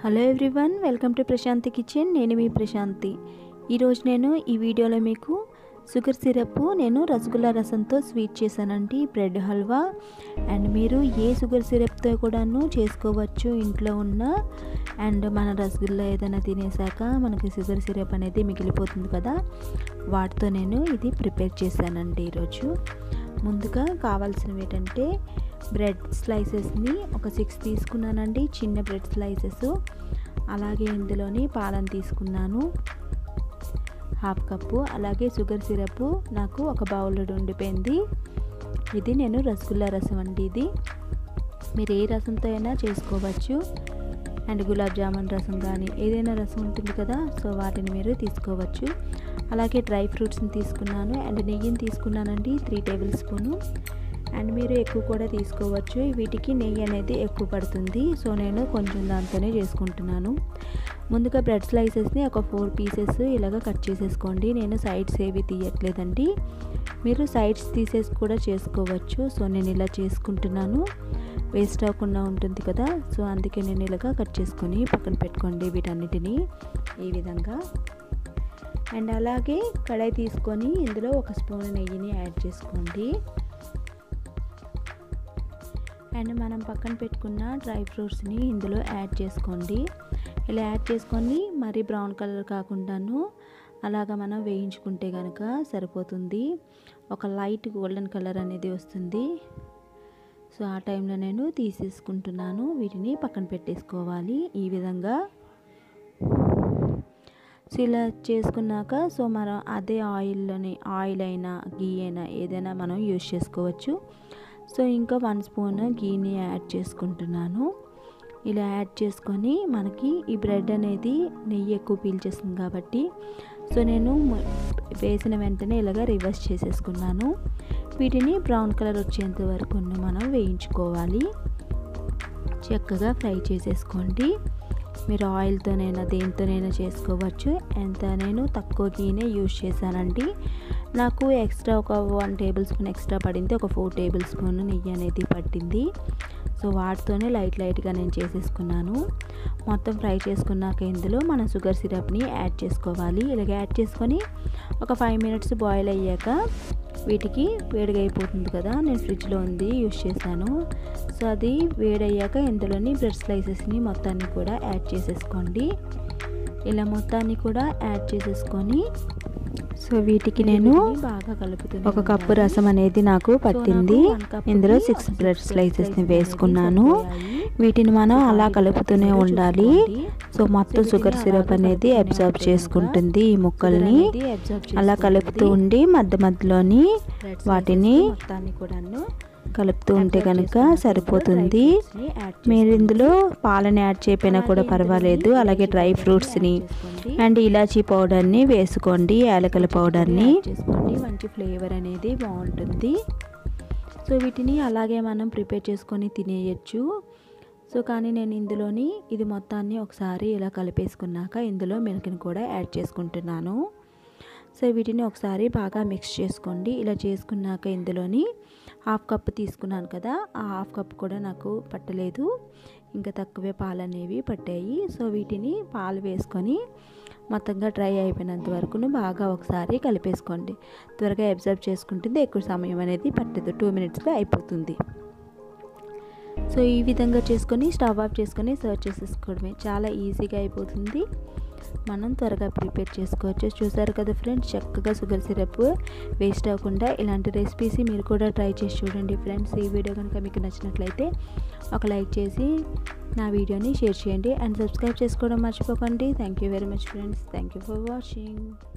hello everyone welcome to Prashanthi kitchen నేను మీ ప్రశాంతి ఈరోజు నేను ఈ వీడియోలో మీకు షుగర్ సిరప్ నేను రసగుల్లా రసంతో స్వీట్ చేశానండి బ్రెడ్ హల్వా అండ్ మీరు ఏ షుగర్ సిరప్తో కూడాను చేసుకోవచ్చు ఇంట్లో ఉన్న అండ్ మన రసగుల్లా ఏదైనా తినేసాక మనకి షుగర్ సిరప్ అనేది మిగిలిపోతుంది కదా వాటితో నేను ఇది ప్రిపేర్ చేశానండి ఈరోజు ముందుగా కావాల్సినవి ఏంటంటే బ్రెడ్ స్లైసెస్ని ఒక సిక్స్ తీసుకున్నానండి చిన్న బ్రెడ్ స్లైసెస్ అలాగే ఇందులోని పాలను తీసుకున్నాను హాఫ్ కప్పు అలాగే షుగర్ సిరప్ నాకు ఒక బౌల్లో ఉండిపోయింది ఇది నేను రసగుల్లా రసం అండి ఇది మీరు ఏ రసంతో అయినా చేసుకోవచ్చు అండ్ గులాబ్ జామున్ రసం కానీ ఏదైనా రసం ఉంటుంది కదా సో వాటిని మీరు తీసుకోవచ్చు అలాగే డ్రై ఫ్రూట్స్ని తీసుకున్నాను అండ్ నెయ్యిని తీసుకున్నానండి త్రీ టేబుల్ స్పూను అండ్ మీరు ఎక్కువ కూడా తీసుకోవచ్చు వీటికి నెయ్యి అనేది ఎక్కువ పడుతుంది సో నేను కొంచెం దాంతోనే చేసుకుంటున్నాను ముందుగా బ్రెడ్ స్లైసెస్ని ఒక ఫోర్ పీసెస్ ఇలాగ కట్ చేసేసుకోండి నేను సైడ్స్ ఏవి తీయట్లేదండి మీరు సైడ్స్ తీసేసి కూడా చేసుకోవచ్చు సో నేను ఇలా చేసుకుంటున్నాను వేస్ట్ అవ్వకుండా ఉంటుంది కదా సో అందుకే నేను ఇలాగా కట్ చేసుకొని పక్కన పెట్టుకోండి వీటన్నిటిని ఈ విధంగా అండ్ అలాగే కడాయి తీసుకొని ఇందులో ఒక స్పూన్ నెయ్యిని యాడ్ చేసుకోండి అండ్ మనం పక్కన పెట్టుకున్న డ్రై ఫ్రూట్స్ని ఇందులో యాడ్ చేసుకోండి ఇలా యాడ్ చేసుకొని మరీ బ్రౌన్ కలర్ కాకుండాను అలాగా మనం వేయించుకుంటే కనుక సరిపోతుంది ఒక లైట్ గోల్డెన్ కలర్ అనేది వస్తుంది సో ఆ టైంలో నేను తీసేసుకుంటున్నాను వీటిని పక్కన పెట్టేసుకోవాలి ఈ విధంగా సో ఇలా చేసుకున్నాక సో మనం అదే ఆయిల్లోని ఆయిల్ అయినా గీ అయినా ఏదైనా మనం యూజ్ చేసుకోవచ్చు సో ఇంకా వన్ స్పూన్ గీని యాడ్ చేసుకుంటున్నాను ఇలా యాడ్ చేసుకొని మనకి ఈ బ్రెడ్ అనేది నెయ్యి ఎక్కువ పీల్చేస్తుంది కాబట్టి సో నేను వేసిన వెంటనే ఇలాగ రివర్స్ చేసేసుకున్నాను వీటిని బ్రౌన్ కలర్ వచ్చేంత వరకు మనం వేయించుకోవాలి చక్కగా ఫ్రై చేసేసుకోండి మీరు ఆయిల్తోనైనా దేనితోనైనా చేసుకోవచ్చు ఎంత నేను తక్కువ గీనే యూజ్ చేశానండి నాకు ఎక్స్ట్రా ఒక వన్ టేబుల్ స్పూన్ ఎక్స్ట్రా పడింది ఒక ఫోర్ టేబుల్ స్పూన్ నెయ్యి అనేది పట్టింది సో వాటితోనే లైట్ లైట్గా నేను చేసేసుకున్నాను మొత్తం ఫ్రై చేసుకున్నాక ఇందులో మనం షుగర్ సిరప్ని యాడ్ చేసుకోవాలి ఇలాగ యాడ్ చేసుకొని ఒక ఫైవ్ మినిట్స్ బాయిల్ అయ్యాక వీటికి వేడిగా అయిపోతుంది కదా నేను ఫ్రిడ్జ్లో ఉంది యూస్ చేశాను సో అది వేడయ్యాక ఇందులోని బ్రెడ్ స్లైసెస్ని మొత్తాన్ని కూడా యాడ్ చేసేసుకోండి ఇలా మొత్తాన్ని కూడా యాడ్ చేసేసుకొని సో వీటికి నేను బాగా కలుపుతున్నాను ఒక కప్పు రసం అనేది నాకు పట్టింది ఇందులో సిక్స్ బ్రెడ్ స్లైసెస్ని వేసుకున్నాను వీటిని మనం అలా కలుపుతూనే ఉండాలి సో మొత్తం షుగర్ సిరప్ అనేది అబ్జర్వ్ చేసుకుంటుంది ఈ ముక్కల్ని అలా కలుపుతూ ఉండి మధ్య మధ్యలోని వాటిని కూడాను కలుపుతూ ఉంటే కనుక సరిపోతుంది మీరు ఇందులో పాలని యాడ్ చేయకపోయినా కూడా పర్వాలేదు అలాగే డ్రై ఫ్రూట్స్ని అండ్ ఇలాచీ పౌడర్ని వేసుకోండి యాలకల పౌడర్ని చేసుకోండి మంచి ఫ్లేవర్ అనేది బాగుంటుంది సో వీటిని అలాగే మనం ప్రిపేర్ చేసుకొని తినేయచ్చు సో కానీ నేను ఇందులోని ఇది మొత్తాన్ని ఒకసారి ఇలా కలిపేసుకున్నాక ఇందులో మిల్క్ని కూడా యాడ్ చేసుకుంటున్నాను సో వీటిని ఒకసారి బాగా మిక్స్ చేసుకోండి ఇలా చేసుకున్నాక ఇందులోని హాఫ్ కప్ తీసుకున్నాను కదా ఆ హాఫ్ కప్ కూడా నాకు పట్టలేదు ఇంకా తక్కువే పాలు అనేవి పట్టాయి సో వీటిని పాలు వేసుకొని మొత్తంగా డ్రై అయిపోయినంత వరకు బాగా ఒకసారి కలిపేసుకోండి త్వరగా అబ్జర్వ్ చేసుకుంటుంది ఎక్కువ సమయం అనేది పట్టదు టూ మినిట్స్లో అయిపోతుంది సో ఈ విధంగా చేసుకొని స్టవ్ ఆఫ్ చేసుకొని సర్వ్ చేసేసుకోవడమే చాలా ఈజీగా అయిపోతుంది మనం త్వరగా ప్రిపేర్ చేసుకోవచ్చు చూసారు కదా ఫ్రెండ్స్ చక్కగా షుగర్ సిరప్ వేస్ట్ అవ్వకుండా ఇలాంటి రెసిపీస్ మీరు కూడా ట్రై చేసి చూడండి ఫ్రెండ్స్ ఈ వీడియో కనుక మీకు నచ్చినట్లయితే ఒక లైక్ చేసి నా వీడియోని షేర్ చేయండి అండ్ సబ్స్క్రైబ్ చేసుకోవడం మర్చిపోకండి thank you very much friends thank you for watching